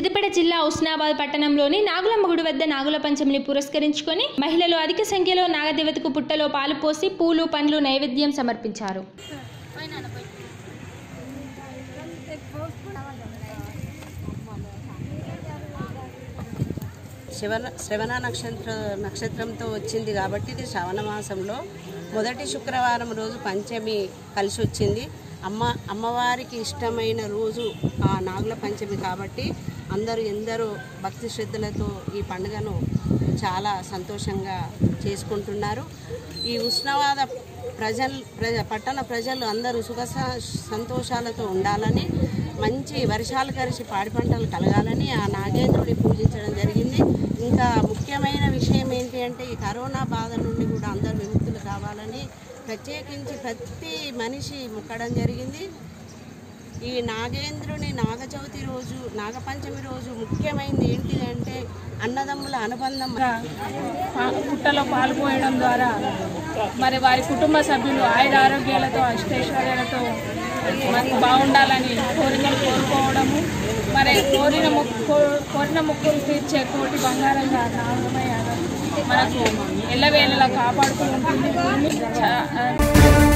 సిద్దిపేట జిల్లా ఉస్నాబాద్ పట్టణంలోని నాగులమ్మ గుడి వద్ద నాగుల పంచమిని పురస్కరించుకొని మహిళలు అధిక సంఖ్యలో నాగదేవతకు పుట్టలో పాలు పోసి పూలు పండ్లు నైవేద్యం సమర్పించారు శివన శ్రవణ నక్షత్ర నక్షత్రంతో వచ్చింది కాబట్టి ఇది శ్రవణ మాసంలో మొదటి శుక్రవారం రోజు పంచమి కలిసి వచ్చింది అమ్మ అమ్మవారికి ఇష్టమైన రోజు ఆ నాగుల పంచమి కాబట్టి అందరూ ఎందరో భక్తి శ్రద్ధలతో ఈ పండుగను చాలా సంతోషంగా చేసుకుంటున్నారు ఈ ఉష్ణవాద ప్రజలు ప్రజ పట్టణ ప్రజలు అందరూ సుఖ స- సంతోషాలతో ఉండాలని మంచి వర్షాలు కలిసి పాడి పంటలు కలగాలని ఆ నాగేంద్రుడిని పూజించడం జరిగింది ఇంకా ముఖ్యమైన విషయం ఏంటి అంటే ఈ కరోనా బాధ నుండి కూడా అందరూ విముక్తులు కావాలని ప్రత్యేకించి ప్రతి మనిషి మొక్కడం జరిగింది ఈ నాగేంద్రుని నాగచవితి రోజు నాగపంచమి రోజు ముఖ్యమైనది ఏంటి అంటే అన్నదమ్ముల అనుబంధం పా- పుట్టలో పాల్గొనడం ద్వారా మరి వారి కుటుంబ సభ్యులు ఆయుర ఆరోగ్యాలతో అష్టైశ్వర్యాలతో మనకు బాగుండాలని కోరికలు కోరుకోవడము మరి కోరిన మొక్కు కో- కోరిన మొక్కులు తీర్చే కోటి బంగారంగా నాగమయ్య మనకు ఎల్లవేళలా కాపాడుతూ ఉంటుంది చా-